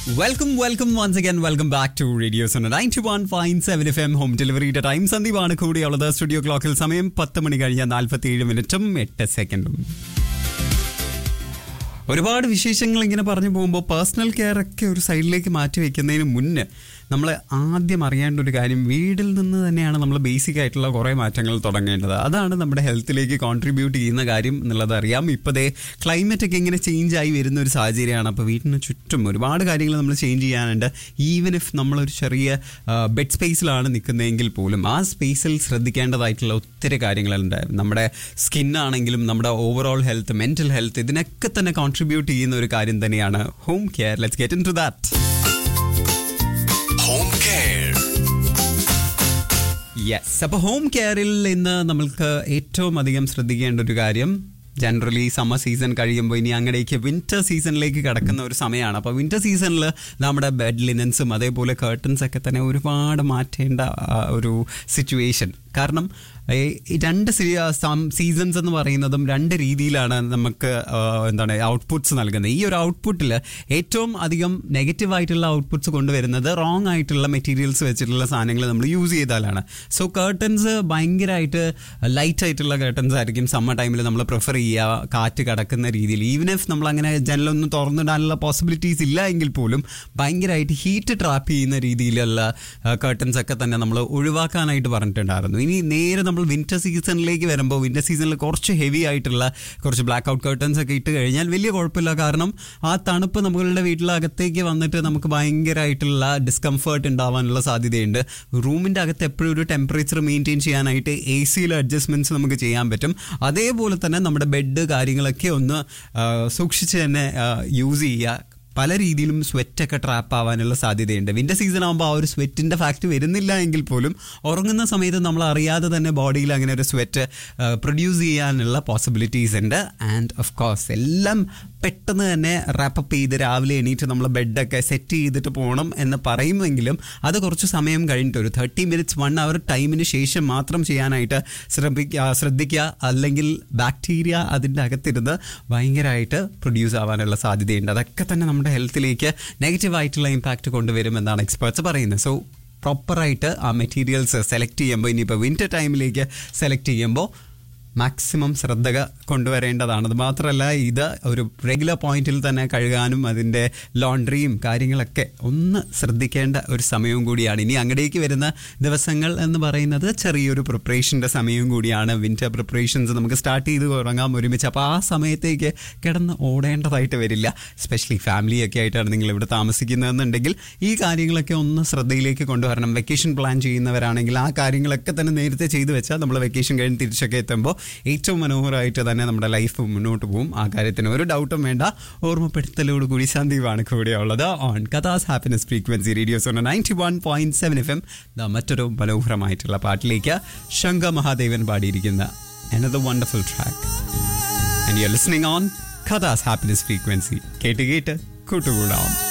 Welcome welcome once again welcome back to radio zone ninety one point seven F M home ഡെലിവറിയുടെ time സന്ദീപാണ് കൂടിയുള്ളത് studio ക്ലോക്കിൽ സമയം പത്ത് മണി കഴിഞ്ഞ നാൽപ്പത്തി ഏഴ് മിനിറ്റും എട്ട് സെക്കൻഡും ഒരുപാട് വിശേഷങ്ങൾ ഇങ്ങനെ പറഞ്ഞു പോകുമ്പോൾ പേഴ്സണൽ കെയർ ഒക്കെ ഒരു സൈഡിലേക്ക് മാറ്റി വെക്കുന്നതിന് മുന്നേ നമ്മൾ ആദ്യം അറിയേണ്ട ഒരു കാര്യം വീട്ടിൽ നിന്ന് തന്നെയാണ് നമ്മൾ ബേസിക് ആയിട്ടുള്ള കുറേ മാറ്റങ്ങൾ തുടങ്ങേണ്ടത് അതാണ് നമ്മുടെ ഹെൽത്തിലേക്ക് കോൺട്രിബ്യൂട്ട് ചെയ്യുന്ന കാര്യം എന്നുള്ളത് അറിയാം ഇപ്പോൾ ദേ ക്ലൈമറ്റ് ഒക്കെ ഇങ്ങനെ ചേഞ്ച് ആയി വരുന്ന ഒരു സാഹചര്യമാണ് അപ്പോൾ വീട്ടിന് ചുറ്റും ഒരുപാട് കാര്യങ്ങൾ നമ്മൾ ചേഞ്ച് ചെയ്യാനുണ്ട് ഈവൻ ഇഫ് നമ്മളൊരു ചെറിയ ബെഡ് സ്പേസിലാണ് നിൽക്കുന്നതെങ്കിൽ പോലും ആ സ്പേസിൽ ശ്രദ്ധിക്കേണ്ടതായിട്ടുള്ള ഒത്തിരി കാര്യങ്ങളുണ്ട് നമ്മുടെ സ്കിന്നാണെങ്കിലും നമ്മുടെ ഓവറോൾ ഹെൽത്ത് മെന്റൽ ഹെൽത്ത് ഇതിനൊക്കെ തന്നെ കോൺട്രിബ്യൂട്ട് ചെയ്യുന്ന ഒരു കാര്യം തന്നെയാണ് home care let's get into that Home Care. Yes അപ്പോൾ ഹോം കെയറിൽ ഇന്ന് നമ്മൾക്ക് ഏറ്റവും അധികം ശ്രദ്ധിക്കേണ്ട ഒരു കാര്യം ജനറലി സമ്മർ സീസൺ കഴിയുമ്പോൾ ഇനി അങ്ങടേക്ക് വിന്റർ സീസണിലേക്ക് കിടക്കുന്ന ഒരു സമയമാണ് അപ്പോൾ വിന്റർ സീസണിൽ നമ്മുടെ ബെഡ് ലിനൻസും അതേപോലെ കേർട്ടൻസ് ഒക്കെ തന്നെ ഒരുപാട് മാറ്റേണ്ട ആ, ഒരു സിറ്റുവേഷൻ കാരണം ഈ ഈ രണ്ട് സീസൺസ് എന്ന് പറയുന്നതും രണ്ട് രീതിയിലാണ് നമുക്ക് ആ, എന്താണ് ഔട്ട്പുട്ട്സ് നൽകുന്നത് ഈ ഒരു ഔട്ട്പുട്ടിൽ ഏറ്റവും അധികം നെഗറ്റീവ് ആയിട്ടുള്ള ഔട്ട്പുട്ട്സ് കൊണ്ടുവരുന്നത് റോങ് ആയിട്ടുള്ള മെറ്റീരിയൽസ് വെച്ചിട്ടുള്ള സാധനങ്ങൾ നമ്മൾ യൂസ് ചെയ്താലാണ് സോ കേർട്ടൻസ് ഭയങ്കരമായിട്ട് ലൈറ്റ് ആയിട്ടുള്ള കേർട്ടൻസ് ആയിരിക്കും സമ്മർ ടൈമിൽ നമ്മൾ പ്രിഫർ ചെയ്യുക കാറ്റ് കടക്കുന്ന രീതിയിൽ ഈവൻ ഇഫ് നമ്മൾ അങ്ങനെ ജനലൊന്നും തുറന്നിടാനുള്ള പോസിബിലിറ്റീസ് ഇല്ല എങ്കിൽ പോലും ഭയങ്കരമായിട്ട് ഹീറ്റ് ട്രാപ്പ് ചെയ്യുന്ന രീതിയിലുള്ള കേർട്ടൻസ് ഒക്കെ തന്നെ നമ്മൾ ഒഴിവാക്കാനായിട്ട് പറഞ്ഞിട്ടുണ്ടായിരുന്നു ഇനി നേരെ നമ്മൾ വിന്റർ സീസണിലേക്ക് വരുമ്പോൾ വിന്റർ സീസണിൽ കുറച്ച് ഹെവി ആയിട്ടുള്ള കുറച്ച് ബ്ലാക്ക് ഔട്ട് കേർട്ടൻസ് ഒക്കെ ഇട്ട് കഴിഞ്ഞാൽ വലിയ കുഴപ്പമില്ല കാരണം ആ തണുപ്പ് നമ്മളുടെ വീട്ടിലകത്തേക്ക് വന്നിട്ട് നമുക്ക് ഭയങ്കരമായിട്ടുള്ള ഡിസ്കംഫേർട്ട് ഉണ്ടാവാനുള്ള സാധ്യതയുണ്ട് റൂമിൻ്റെ അകത്ത് എപ്പോഴും ഒരു ടെമ്പറേച്ചർ മെയിൻറ്റെയിൻ ചെയ്യാനായിട്ട് എ സിയിലെ അഡ്ജസ്റ്റ്മെൻറ്റ്സ് നമുക്ക് ചെയ്യാൻ പറ്റും അതേപോലെ തന്നെ നമ്മുടെ ബെഡ് കാര്യങ്ങളൊക്കെ ഒന്ന് ആ, സൂക്ഷിച്ച് തന്നെ യൂസ് ചെയ്യുക പല രീതിയിലും സ്വെറ്റൊക്കെ ട്രാപ്പ് ആവാനുള്ള സാധ്യതയുണ്ട് വിന്റർ സീസൺ ആകുമ്പോൾ ആ ഒരു സ്വെറ്റിന്റെ ഫാക്ട് വരുന്നില്ല എങ്കിൽ പോലും ഉറങ്ങുന്ന സമയത്ത് നമ്മൾ അറിയാതെ തന്നെ ബോഡിയിൽ അങ്ങനെ ഒരു സ്വെറ്റ് പ്രൊഡ്യൂസ് ചെയ്യാനുള്ള പോസിബിലിറ്റീസ് ഉണ്ട് ആൻഡ് ഓഫ് കോഴ്സ് എല്ലാം പെട്ടെന്ന് തന്നെ റാപ്പപ്പ് ചെയ്ത് രാവിലെ എണീറ്റ് നമ്മൾ ബെഡൊക്കെ സെറ്റ് ചെയ്തിട്ട് പോകണം എന്ന് പറയുമെങ്കിലും അത് കുറച്ച് സമയം കഴിഞ്ഞിട്ട് ഒരു തേർട്ടി മിനിറ്റ്സ് വൺ അവർ ടൈമിന് ശേഷം മാത്രം ചെയ്യാനായിട്ട് ശ്രമിക്കുക ശ്രദ്ധിക്കുക അല്ലെങ്കിൽ ബാക്ടീരിയ അതിൻ്റെ അകത്തിരുന്ന് ഭയങ്കരമായിട്ട് പ്രൊഡ്യൂസ് ആവാനുള്ള സാധ്യതയുണ്ട് അതൊക്കെ തന്നെ നമ്മുടെ ഹെൽത്തിലേക്ക് നെഗറ്റീവ് ആയിട്ടുള്ള ഇമ്പാക്റ്റ് കൊണ്ടുവരും എന്നാണ് എക്സ്പേർട്സ് പറയുന്നത് സോ പ്രോപ്പറായിട്ട് ആ മെറ്റീരിയൽസ് സെലക്ട് ചെയ്യുമ്പോൾ ഇനിയിപ്പോൾ വിൻ്റർ ടൈമിലേക്ക് സെലക്ട് ചെയ്യുമ്പോൾ മാക്സിമം ശ്രദ്ധ കൊണ്ടുവരേണ്ടതാണ് അത് മാത്രമല്ല ഇത് ഒരു റെഗുലർ പോയിന്റിൽ തന്നെ കഴുകാനും അതിൻ്റെ ലോണ്ട്രിയും കാര്യങ്ങളൊക്കെ ഒന്ന് ശ്രദ്ധിക്കേണ്ട ഒരു സമയവും കൂടിയാണ് ഇനി അങ്ങടേക്ക് വരുന്ന ദിവസങ്ങൾ എന്ന് പറയുന്നത് ചെറിയൊരു പ്രിപ്പറേഷൻ്റെ സമയവും കൂടിയാണ് വിൻ്റർ പ്രിപ്പറേഷൻസ് നമുക്ക് സ്റ്റാർട്ട് ചെയ്ത് തുടങ്ങാം ഒരുമിച്ച് അപ്പോൾ ആ സമയത്തേക്ക് കിടന്ന് ഓടേണ്ടതായിട്ട് വരില്ല സ്പെഷ്യലി ഫാമിലിയൊക്കെ ആയിട്ടാണ് നിങ്ങൾ ഇവിടെ താമസിക്കുന്നതെന്നുണ്ടെങ്കിൽ ഈ കാര്യങ്ങളൊക്കെ ഒന്ന് ശ്രദ്ധയിലേക്ക് കൊണ്ടുവരണം വെക്കേഷൻ പ്ലാൻ ചെയ്യുന്നവരാണെങ്കിൽ ആ കാര്യങ്ങളൊക്കെ തന്നെ നേരത്തെ ചെയ്തു വെച്ചാൽ നമ്മൾ വെക്കേഷൻ കഴിഞ്ഞ് തിരിച്ചൊക്കെ എത്തുമ്പോൾ ഏറ്റവും മനോഹരമായിട്ട് തന്നെ നമ്മുടെ ലൈഫ് മുന്നോട്ട് പോകും ആ കാര്യത്തിന് ഒരു ഡൗട്ടും വേണ്ട ഓർമ്മപ്പെടുത്തലോട് കൂടി സന്ദീപാണ് കൂടെയുള്ളത് on Kathas happiness frequency radios on ninety one point seven F M മറ്റൊരു മനോഹരമായിട്ടുള്ള പാട്ടിലേക്ക് ശങ്ക മഹാദേവൻ പാടിയിരിക്കുന്ന another wonderful track and you're listening on Kathas happiness frequency കേട്ട് കേട്ട് കൂട്ടുകൂടാം